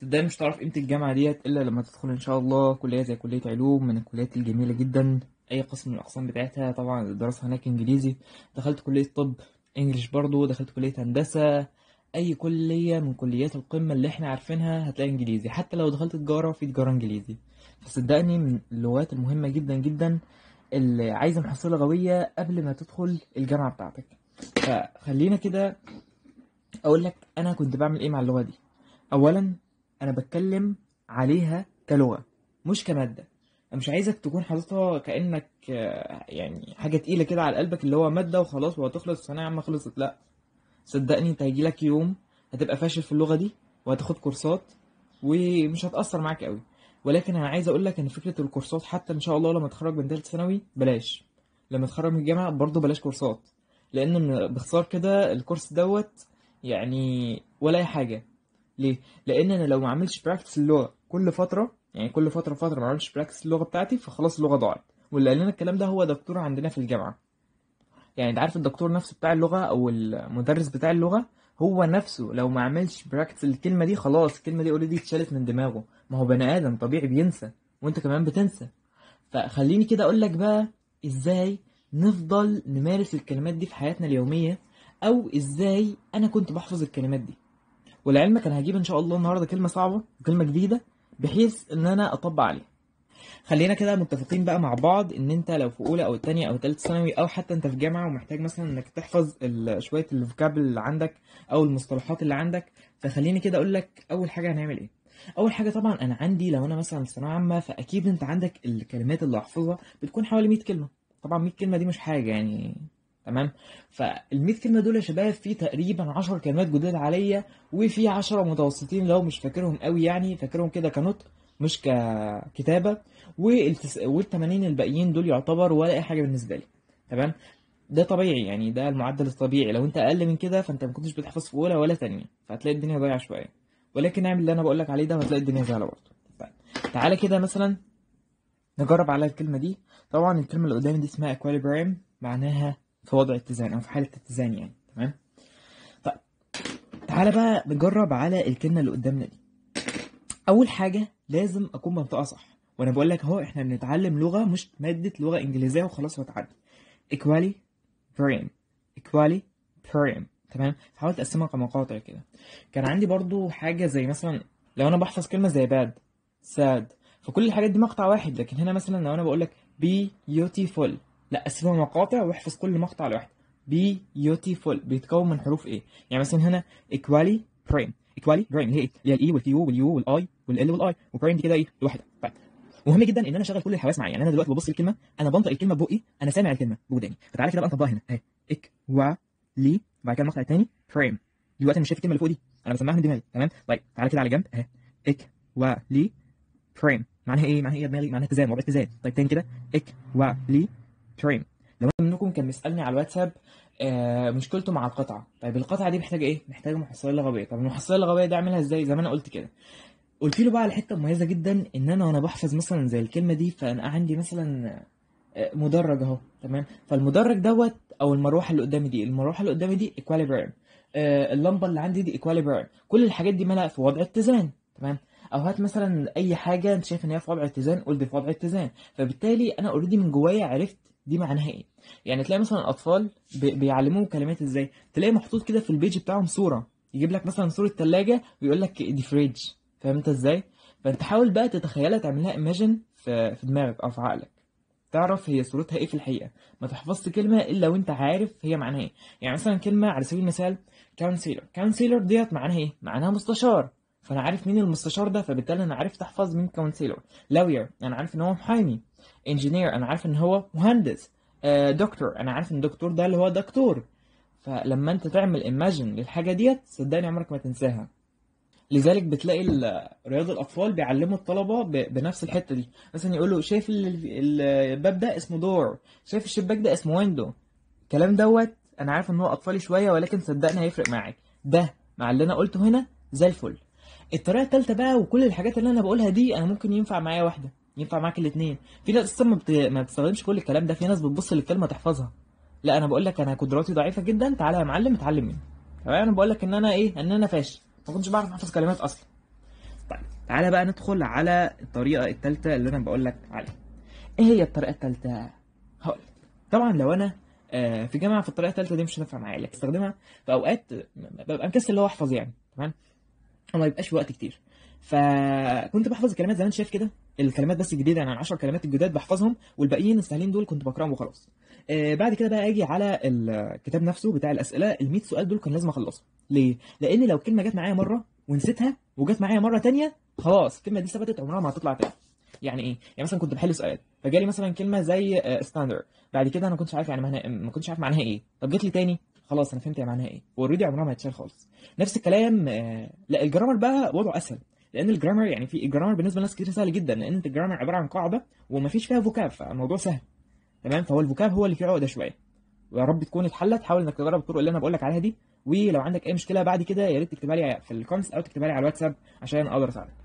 صدقني مش هتعرف قيمة الجامعة ديت إلا لما تدخل إن شاء الله كلية زي كلية علوم من الكليات الجميلة جدا أي قسم من الأقسام بتاعتها طبعا الدراسة هناك إنجليزي دخلت كلية طب إنجليش برضو دخلت كلية هندسة أي كلية من كليات القمة اللي إحنا عارفينها هتلاقي إنجليزي حتى لو دخلت تجارة في تجارة إنجليزي فصدقني من اللغات المهمة جدا جدا اللي عايزة محصلة لغوية قبل ما تدخل الجامعة بتاعتك فخلينا كده أقول لك أنا كنت بعمل إيه مع اللغة دي أولا انا بتكلم عليها كلغه مش كماده انا مش عايزك تكون حاططها كانك آه، يعني حاجه تقيله كده على قلبك اللي هو ماده وخلاص وهتخلص الثانويه عامه خلصت لا صدقني انت هيجيلك يوم هتبقى فاشل في اللغه دي وهتاخد كورسات ومش هتاثر معاك قوي ولكن انا عايز اقول لك ان فكره الكورسات حتى ان شاء الله لما تخرج من ثالثه ثانوي بلاش لما تخرج من الجامعه برضه بلاش كورسات لان باختصار كده الكورس دوت يعني ولا اي حاجه ليه؟ لان انا لو ما عملتش براكتس اللغه كل فتره يعني كل فتره فتره ما عملتش براكتس اللغه بتاعتي فخلاص اللغه ضاعت واللي قال لنا الكلام ده هو دكتور عندنا في الجامعه يعني انت عارف الدكتور نفسه بتاع اللغه او المدرس بتاع اللغه هو نفسه لو ما عملش براكتس الكلمه دي خلاص الكلمه دي اوريدي اتشالت من دماغه ما هو بني ادم طبيعي بينسى وانت كمان بتنسى فخليني كده اقول لك بقى ازاي نفضل نمارس الكلمات دي في حياتنا اليوميه او ازاي انا كنت بحفظ الكلمات دي ولعلمك انا هجيب ان شاء الله النهارده كلمه صعبه وكلمه جديده بحيث ان انا اطبق عليها خلينا كده متفقين بقى مع بعض ان انت لو في اولى او تانية او تالتة ثانوي او حتى انت في جامعه ومحتاج مثلا انك تحفظ ال- شويه الفوكاب اللي عندك او المصطلحات اللي عندك فخليني كده اقول لك اول حاجه هنعمل ايه اول حاجه طبعا انا عندي لو انا مثلا في ثانويه عامه فاكيد انت عندك الكلمات اللي احفظها بتكون حوالي 100 كلمه طبعا 100 كلمه دي مش حاجه يعني تمام فال 100 كلمه دول يا شباب في تقريبا 10 كلمات جداد عليا وفي 10 متوسطين لو مش فاكرهم قوي يعني فاكرهم كده كنطق مش ككتابه والتس... وال 80 الباقيين دول يعتبر ولا اي حاجه بالنسبه لي تمام ده طبيعي يعني ده المعدل الطبيعي لو انت اقل من كده فانت ما كنتش بتحفظ في اولى ولا تانية فهتلاقي الدنيا ضايعه شويه ولكن اعمل اللي انا بقول لك عليه ده وهتلاقي الدنيا سهله برضه طيب تعالى كده مثلا نجرب على الكلمه دي طبعا الكلمه اللي قدامي دي اسمها equilibrium معناها في وضع اتزان او في حاله اتزان يعني تمام طيب تعالى بقى نجرب على الكلمه اللي قدامنا دي اول حاجه لازم اكون منطقه صح وانا بقول لك اهو احنا بنتعلم لغه مش ماده لغه انجليزيه وخلاص وتعدي equally بريم equally بريم تمام حاول تقسمها كمقاطع كده كان عندي برضو حاجه زي مثلا لو انا بحفظ كلمه زي bad sad فكل الحاجات دي مقطع واحد لكن هنا مثلا لو انا بقول لك beautiful لا قسمها مقاطع واحفظ كل مقطع لوحده beautiful بيتكون من حروف ايه يعني مثلا هنا equally prime equally prime اللي هي ايه اللي هي الاي والكيو واليو والاي والال والاي وبرايم دي كده ايه لوحدها طيب مهم جدا ان انا اشغل كل الحواس معايا يعني انا دلوقتي ببص الكلمه انا بنطق الكلمه ببقي انا سامع الكلمه بوداني فتعالى كده بقى نطبقها هنا اهي اك و لي وبعد كده المقطع الثاني فريم دلوقتي انا مش شايف الكلمه اللي فوق دي انا بسمعها من دماغي تمام طيب تعالى كده على جنب اهي اك و لي فريم معناها ايه معناها ايه يا دماغي معناها اتزان وضع اتزان طيب تاني كده اك و لي فريم لو واحد منكم كان بيسالني على الواتساب آه مشكلته مع القطعه طيب القطعه دي محتاجه ايه محتاجه محصله لغويه طب المحصله اللغويه دي اعملها ازاي زي ما انا قلت كده قلت له بقى على حته مميزه جدا ان انا وانا بحفظ مثلا زي الكلمه دي فانا عندي مثلا آه، مدرج اهو تمام فالمدرج دوت او المروحه اللي قدامي دي المروحه اللي قدامي دي equilibrium آه اللمبه اللي عندي دي equilibrium كل الحاجات دي مالها في وضع اتزان تمام او هات مثلا اي حاجه انت شايف ان هي في وضع اتزان قول دي في وضع اتزان فبالتالي انا اوريدي من جوايا عرفت دي معناها ايه يعني تلاقي مثلا اطفال بي- بيعلموهم كلمات ازاي تلاقي محطوط كده في البيج بتاعهم صوره يجيب لك مثلا صوره ثلاجه ويقول لك دي فريج فاهم انت ازاي فانت حاول بقى تتخيلها تعملها ايماجن في في دماغك او في عقلك تعرف هي صورتها ايه في الحقيقه ما تحفظش كلمه الا وانت عارف هي معناها ايه يعني مثلا كلمه على سبيل المثال كونسيلر كونسيلر ديت معناها ايه معناها مستشار فانا عارف مين المستشار ده فبالتالي انا عرفت احفظ مين كونسيلر لاوير انا عارف ان هو محامي انجينير انا عارف ان هو مهندس دكتور انا عارف ان الدكتور ده اللي هو دكتور فلما انت تعمل ايماجن للحاجه ديت صدقني عمرك ما تنساها لذلك بتلاقي ال- رياض الاطفال بيعلموا الطلبه ب- بنفس الحته دي مثلا يقولوا شايف ال- ال- الباب ده اسمه دور شايف الشباك ده اسمه ويندو الكلام دوت انا عارف ان هو اطفالي شويه ولكن صدقني هيفرق معاك ده مع اللي انا قلته هنا زي الفل الطريقه الثالثه بقى وكل الحاجات اللي انا بقولها دي انا ممكن ينفع معايا واحده ينفع معاك الاثنين في ناس اصلا ما, بت... ما بتستخدمش كل الكلام ده في ناس بتبص للكلمه تحفظها لا انا بقول لك انا قدراتي ضعيفه جدا تعالى يا معلم اتعلم مني تمام انا بقول لك ان انا ايه ان انا فاشل ما كنتش بعرف احفظ كلمات اصلا طيب تعالى بقى ندخل على الطريقه الثالثه اللي انا بقول لك عليها ايه هي الطريقه الثالثه هقول لك. طبعا لو انا آه، في جامعه في الطريقه الثالثه دي مش هتنفع معايا لكن استخدمها في اوقات ببقى مكسل اللي هو احفظ يعني تمام وما يبقاش في وقت كتير فكنت بحفظ الكلمات زي ما انت شايف كده الكلمات بس الجديده يعني 10 كلمات الجداد بحفظهم والباقيين السهلين دول كنت بقراهم وخلاص آه بعد كده بقى اجي على الكتاب نفسه بتاع الاسئله ال 100 سؤال دول كان لازم اخلصهم ليه لان لو الكلمه جت معايا مره ونسيتها وجت معايا مره تانية خلاص الكلمه دي ثبتت عمرها ما هتطلع تاني يعني ايه يعني مثلا كنت بحل سؤال فجالي مثلا كلمه زي ستاندر بعد كده انا ما كنتش عارف يعني معناها ما كنتش عارف معناها ايه طب جت لي تاني خلاص انا فهمت هي معناها ايه اوريدي عمرها ما هتشال خالص نفس الكلام آه، لا الجرامر بقى وضعه اسهل لان الجرامر يعني في الجرامر بالنسبه لناس كتير سهل جدا لان انت الجرامر عباره عن قاعده ومفيش فيها فوكاب فالموضوع سهل تمام فهو الفوكاب هو اللي فيه عقده شويه ويا رب تكون اتحلت حاول انك تجرب الطرق اللي انا بقول لك عليها دي ولو عندك اي مشكله بعد كده يا ريت تكتبها لي في الكومنتس او تكتبها لي على الواتساب عشان اقدر اساعدك